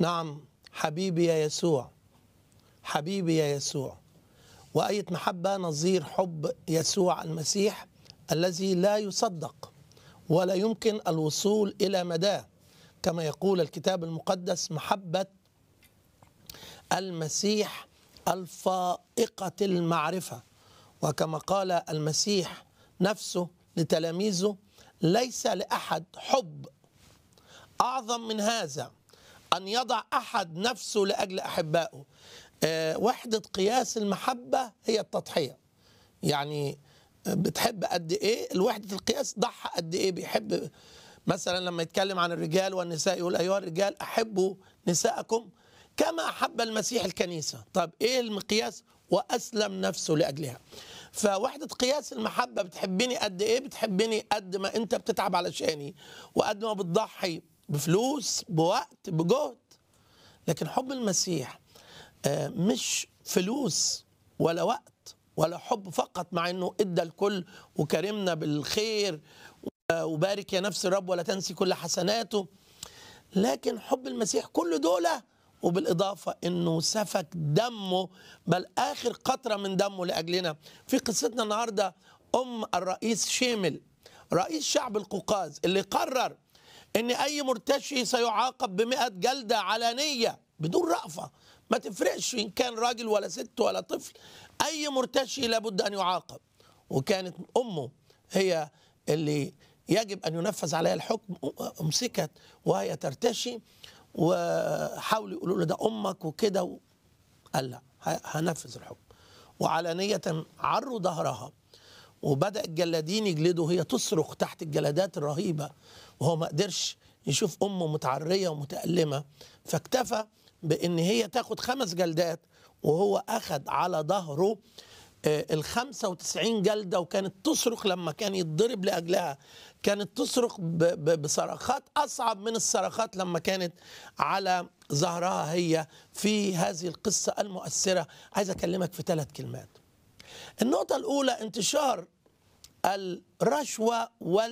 نعم حبيبي يا يسوع حبيبي يا يسوع وآية محبة نظير حب يسوع المسيح الذي لا يصدق ولا يمكن الوصول إلى مداه كما يقول الكتاب المقدس محبة المسيح الفائقة المعرفة وكما قال المسيح نفسه لتلاميذه ليس لأحد حب أعظم من هذا أن يضع أحد نفسه لأجل أحبائه آه، وحدة قياس المحبة هي التضحية يعني بتحب قد إيه الوحدة القياس ضحى قد إيه بيحب مثلا لما يتكلم عن الرجال والنساء يقول أيها الرجال أحبوا نساءكم كما أحب المسيح الكنيسة طب إيه المقياس وأسلم نفسه لأجلها فوحدة قياس المحبة بتحبني قد إيه بتحبني قد ما أنت بتتعب علشاني وقد ما بتضحي بفلوس بوقت بجهد لكن حب المسيح آه، مش فلوس ولا وقت ولا حب فقط مع انه ادى الكل وكرمنا بالخير وبارك يا نفس الرب ولا تنسي كل حسناته لكن حب المسيح كل دولة وبالإضافة أنه سفك دمه بل آخر قطرة من دمه لأجلنا في قصتنا النهاردة أم الرئيس شيمل رئيس شعب القوقاز اللي قرر أن أي مرتشي سيعاقب بمئة جلدة علنية بدون رأفة ما تفرقش إن كان راجل ولا ست ولا طفل أي مرتشي لابد أن يعاقب وكانت أمه هي اللي يجب أن ينفذ عليها الحكم أمسكت وهي ترتشي وحاولوا يقولوا له ده أمك وكده و... قال لا ه- هنفذ الحكم وعلانية عروا ظهرها وبدأ الجلادين يجلدوا هي تصرخ تحت الجلدات الرهيبة وهو ما قدرش يشوف أمه متعرية ومتألمة فاكتفى بأن هي تاخد خمس جلدات وهو أخذ على ظهره ال 95 جلده وكانت تصرخ لما كان يتضرب لاجلها كانت تصرخ ب- ب- بصرخات اصعب من الصرخات لما كانت على ظهرها هي في هذه القصه المؤثره عايز اكلمك في ثلاث كلمات النقطه الاولى انتشار الرشوه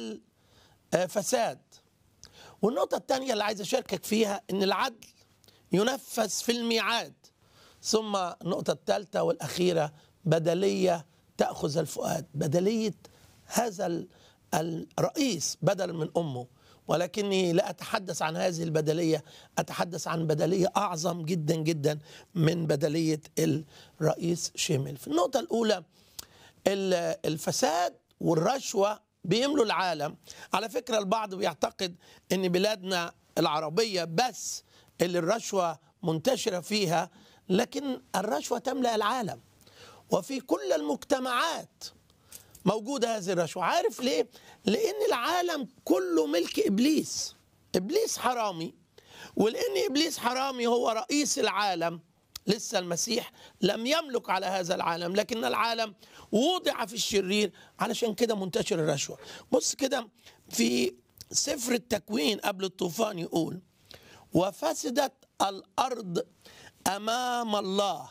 والفساد والنقطه الثانيه اللي عايز اشاركك فيها ان العدل ينفذ في الميعاد ثم النقطة الثالثة والأخيرة بدلية تأخذ الفؤاد بدلية هذا ال- الرئيس بدلا من أمه ولكني لا أتحدث عن هذه البدلية أتحدث عن بدلية أعظم جدا جدا من بدلية الرئيس شيمل في النقطة الأولى ال- الفساد والرشوة بيملوا العالم على فكرة البعض بيعتقد أن بلادنا العربية بس اللي الرشوة منتشرة فيها لكن الرشوة تملأ العالم وفي كل المجتمعات موجودة هذه الرشوة عارف ليه؟ لأن العالم كله ملك إبليس إبليس حرامي ولأن إبليس حرامي هو رئيس العالم لسه المسيح لم يملك على هذا العالم لكن العالم وضع في الشرير علشان كده منتشر الرشوة بص كده في سفر التكوين قبل الطوفان يقول وفسدت الأرض أمام الله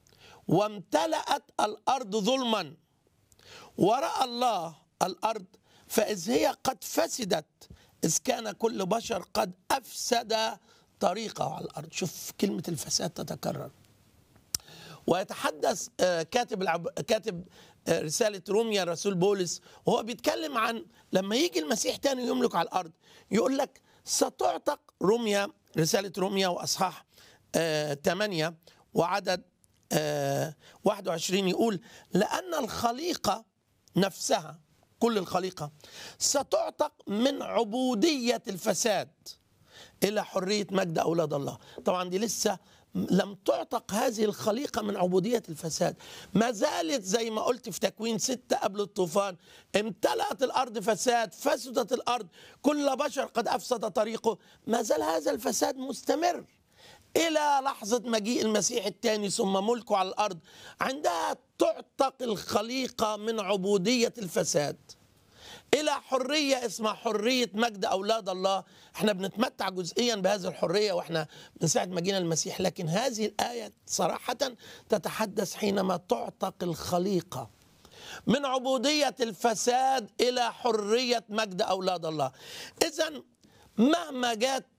وامتلأت الأرض ظلما ورأى الله الأرض فإذ هي قد فسدت إذ كان كل بشر قد أفسد طريقه على الأرض شوف كلمة الفساد تتكرر ويتحدث آه، كاتب العب... كاتب آه، رسالة روميا رسول بولس وهو بيتكلم عن لما يجي المسيح تاني يملك على الأرض يقول لك ستعتق روميا رسالة روميا وأصحاح آه 8 وعدد آه 21 يقول لأن الخليقة نفسها كل الخليقة ستعتق من عبودية الفساد إلى حرية مجد أولاد الله طبعا دي لسه لم تعتق هذه الخليقة من عبودية الفساد ما زالت زي ما قلت في تكوين ستة قبل الطوفان امتلأت الأرض فساد فسدت الأرض كل بشر قد أفسد طريقه ما زال هذا الفساد مستمر إلى لحظة مجيء المسيح الثاني ثم ملكه على الأرض عندها تعتق الخليقة من عبودية الفساد الى حريه اسمها حريه مجد اولاد الله احنا بنتمتع جزئيا بهذه الحريه واحنا من ساعه ما جينا المسيح لكن هذه الايه صراحه تتحدث حينما تعتق الخليقه من عبوديه الفساد الى حريه مجد اولاد الله اذا مهما جات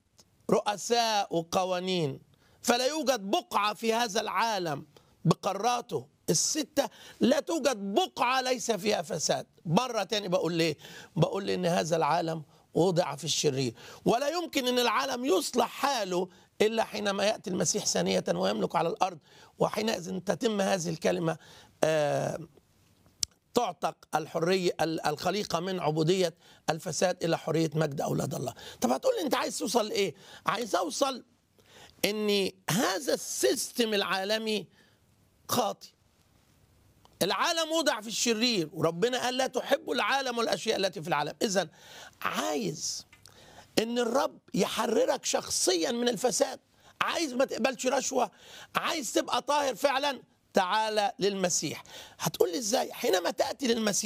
رؤساء وقوانين فلا يوجد بقعة في هذا العالم بقاراته الستة لا توجد بقعة ليس فيها فساد مرة تاني بقول ليه بقول لي إن هذا العالم وضع في الشرير ولا يمكن أن العالم يصلح حاله إلا حينما يأتي المسيح ثانية ويملك على الأرض وحينئذ تتم هذه الكلمة آه تعتق الحرية الخليقة من عبودية الفساد إلى حرية مجد أولاد الله طب هتقول لي أنت عايز توصل لإيه عايز أوصل أن هذا السيستم العالمي خاطئ العالم وضع في الشرير وربنا قال لا تحب العالم والأشياء التي في العالم إذا عايز ان الرب يحررك شخصيا من الفساد عايز ما تقبلش رشوة عايز تبقى طاهر فعلا تعالى للمسيح هتقول لي ازاي حينما تأتي للمسيح